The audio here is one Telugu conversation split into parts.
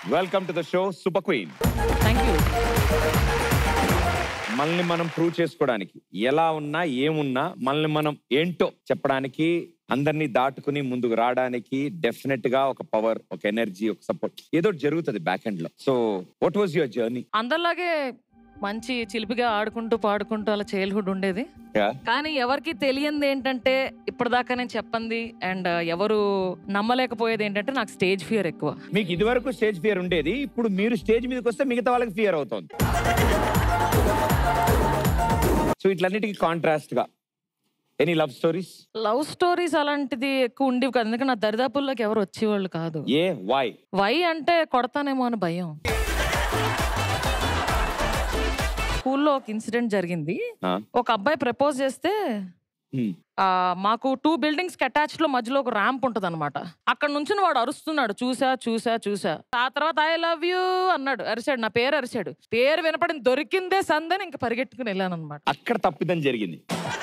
Welcome to the show super queen thank you మనల్ని మనం ప్రూవ్ చేసుకోవడానికి ఎలా ఉన్నా ఏమున్నా మనల్ని మనం ఏంటో చెప్పడానికి అందరినీ దాటుకుని ముందుకు రావడానికి డెఫినెట్ గా ఒక పవర్ ఒక ఎనర్జీ ఒక సపోర్ట్ ఏదో ఒకటి జరుగుతుంది బ్యాక్ ఎండ్ లో so what was your journey అందరిలాగే మంచి చిలిపిగా ఆడుకుంటూ పాడుకుంటూ అలా చైల్డ్హుడ్ ఉండేది కానీ ఎవరికి తెలియంది ఏంటంటే ఇప్పటిదాకా నేను చెప్పంది అండ్ ఎవరు నమ్మలేకపోయేది ఏంటంటే నాకు స్టేజ్ ఫియర్ ఎక్కువ మీకు ఇదివరకు స్టేజ్ ఫియర్ ఉండేది ఇప్పుడు మీరు స్టేజ్ మీదకి వస్తే మిగతా వాళ్ళకి ఫియర్ అవుతుంది సో ఇట్లన్నిటికీ కాంట్రాస్ట్ గా any love stories love stories అలాంటిది ఎక్కువ ఉండేవి కాదు ఎందుకంటే నా దరిదాపుల్లోకి ఎవరు వచ్చేవాళ్ళు కాదు ఏ వై వై అంటే కొడతానేమో అని భయం స్కూల్లో ఒక ఇన్సిడెంట్ జరిగింది ఒక అబ్బాయి ప్రపోజ్ చేస్తే ఆ, మాకు టూ బిల్డింగ్స్ కి అటాచ్డ్ లో మధ్యలో ఒక ర్యాంప్ ఉంటది అనమాట అక్కడ నుంచి వాడు అరుస్తున్నాడు చూసా చూసా చూసా ఆ తర్వాత ఐ లవ్ యూ అన్నాడు అరిచాడు నా పేరు అరిచాడు పేరు వినపడింది దొరికిందే సందని ఇంకా పరిగెట్టుకుని వెళ్ళాను అనమాట అక్కడ తప్పిదం జరిగింది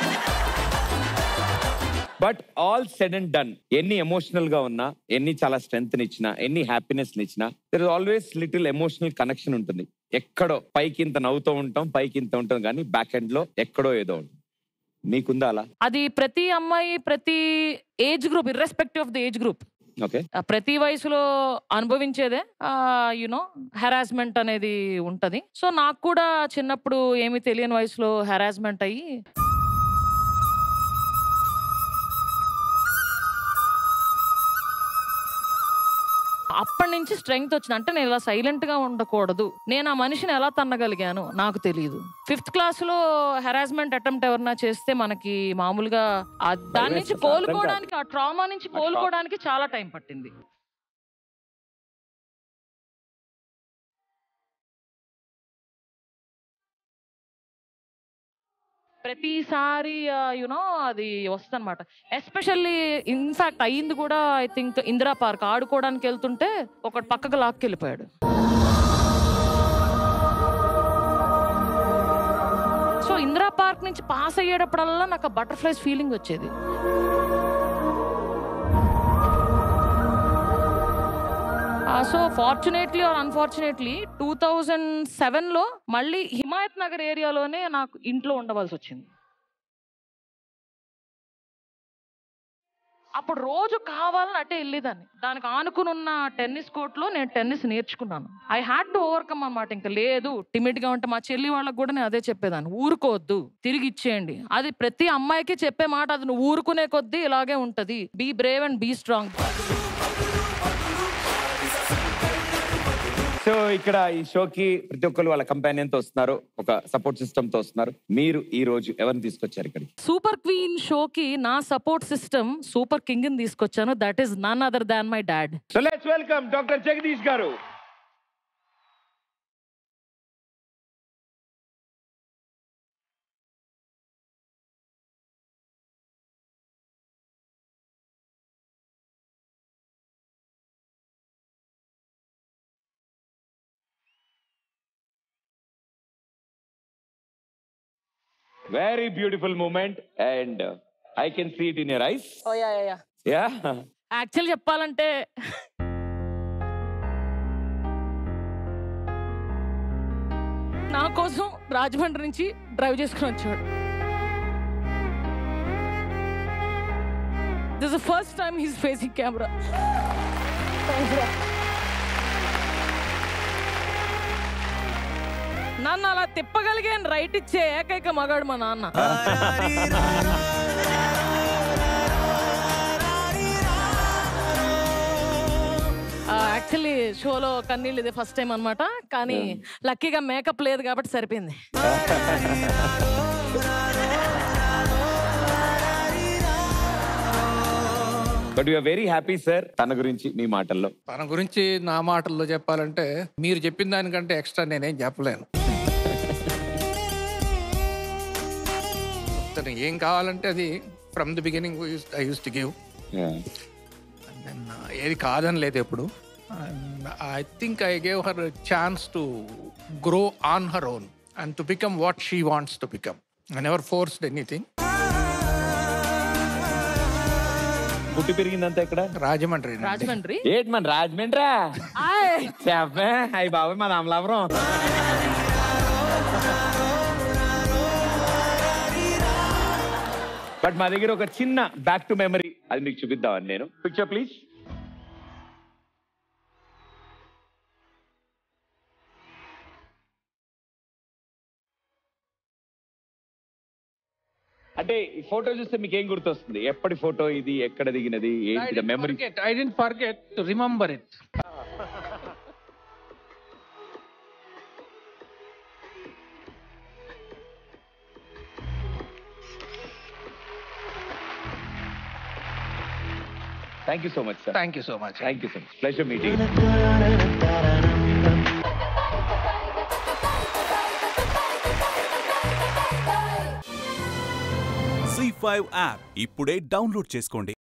but all said and done ఎన్ని ఎమోషనల్ గా ఉన్నా ఎన్ని చాలా స్ట్రెంగ్త్ ఇచ్చినా ఎన్ని హ్యాపీనెస్ ఇచ్చినా there is always little emotional connection ఉంటుంది ఎక్కడో పైకి ఇంత నవ్వుతూ ఉంటాం పైకి ఇంత ఉంటాం కానీ బ్యాక్ ఎండ్ లో ఎక్కడో ఏదో ఉంటుంది మీకుందా అలా అది ప్రతి అమ్మాయి ప్రతి age group irrespective of the age group okay ప్రతి వయసులో అనుభవించేదే యునో హెరాస్మెంట్ అనేది ఉంటది సో నాకు కూడా చిన్నప్పుడు ఏమీ తెలియని వయసులో హెరాస్మెంట్ అయ్యి అప్పటి నుంచి స్ట్రెంగ్త్ వచ్చింది అంటే నేను ఇలా సైలెంట్ గా ఉండకూడదు నేను ఆ మనిషిని ఎలా తన్నగలిగాను నాకు తెలియదు ఫిఫ్త్ క్లాస్ లో హెరాస్మెంట్ అటెంప్ట్ ఎవరన్నా చేస్తే మనకి మామూలుగా ఆ దాని నుంచి వేస్తుంది, అర్థం కాదు. కోలుకోవడానికి ఆ ట్రామా నుంచి కోలుకోవడానికి చాలా టైం పట్టింది ప్రతిసారి యునో అది వస్తనమాట ఎస్పెషల్లీ ఇన్ఫాక్ట్ అయ్యింది కూడా ఐ థింక్ ఇందిరా పార్క్ ఆడుకోవడానికి వెళ్తుంటే ఒకటి పక్కకు లాక్కెళ్ళిపోయాడు సో ఇందిరా పార్క్ నుంచి పాస్ అయ్యేటప్పుడల్లా నాకు బటర్ఫ్లైస్ ఫీలింగ్ వచ్చేది so fortunately or unfortunately two thousand సెవెన్లో మళ్ళీ హిమాయత్ నగర్ ఏరియాలోనే నాకు ఇంట్లో ఉండవలసి వచ్చింది అప్పుడు రోజు కావాలని అటే వెళ్ళేదాన్ని దానికి ఆనుకుని ఉన్న టెన్నిస్ కోర్ట్లో నేను టెన్నిస్ నేర్చుకున్నాను ఐ హ్యాడ్ టు ఓవర్కమ్ అన్నమాట ఇంకా లేదు టిమిడ్ గా ఉంటే మా చెల్లి వాళ్ళకి కూడా నేను అదే చెప్పేదాన్ని ఊరుకోవద్దు తిరిగి ఇచ్చేయండి అది ప్రతి అమ్మాయికి చెప్పే మాట అది నువ్వు ఊరుకునే కొద్దీ ఇలాగే ఉంటది be brave and be strong so ఇక్కడ ఈ షోకి ప్రతి ఒక్కరు వాళ్ళ కంపానియన్ తో వస్తున్నారు ఒక సపోర్ట్ సిస్టమ్ తో వస్తున్నారు మీరు ఈ రోజు ఎవరిని తీసుకొచ్చారు ఇక్కడికి సూపర్ క్వీన్ షోకి నా సపోర్ట్ సిస్టమ్ సూపర్ కింగ్ ని తీసుకొచ్చాను that is none other than my dad so let's welcome doctor Jagadish garu very beautiful moment and I can see it in your eyes yeah actual చెప్పాలంటే నా కోసం రాజమండ్రి నుంచి డ్రైవ్ చేసుకుని వచ్చాడు this first time he's facing camera నాన్న అలా తిప్పగలిగాను రైట్ ఇచ్చే ఏకైక మగాడు మా నాన్న యాక్చువల్లీ షోలో కన్నీళ్ళు ఇది ఫస్ట్ టైం అన్నమాట కానీ లక్కీగా మేకప్ లేదు కాబట్టి సరిపోయింది but you are very happy sir తన గురించి మీ మాటల్లో తన గురించి నా మాటల్లో చెప్పాలంటే మీరు చెప్పిన దానికంటే ఎక్స్ట్రా నేనేం చెప్పలేను తను ఏం కావాలంటే అది from the beginning I use to give ఏది కాదని లేదు ఎప్పుడు I think I gave her chance to grow on her own and to become what she wants to become I never forced anything పుట్టి పెరిగిందంతా ఇక్కడ రాజమండ్రి నుండి. రాజమండ్రి ఏంటి మన రాజమండ్రా ఆయ్. చెప్పే అయ్యి బాబాయ్ మన అమలాపురం బట్ మా దగ్గర ఒక చిన్న బ్యాక్ టు మెమరీ అది మీకు చూపిద్దామని నేను పిక్చర్ ప్లీజ్ అంటే ఈ ఫోటో చూస్తే మీకు ఏం గుర్తొస్తుంది ఎప్పటి ఫోటో ఇది ఎక్కడ దిగినది I ఏంటి didn't memory forget. I didn't forget to remember it. Thank you so much sir Thank you so much. Thank you so much pleasure meeting C five app ఇప్పుడే డౌన్లోడ్ చేసుకోండి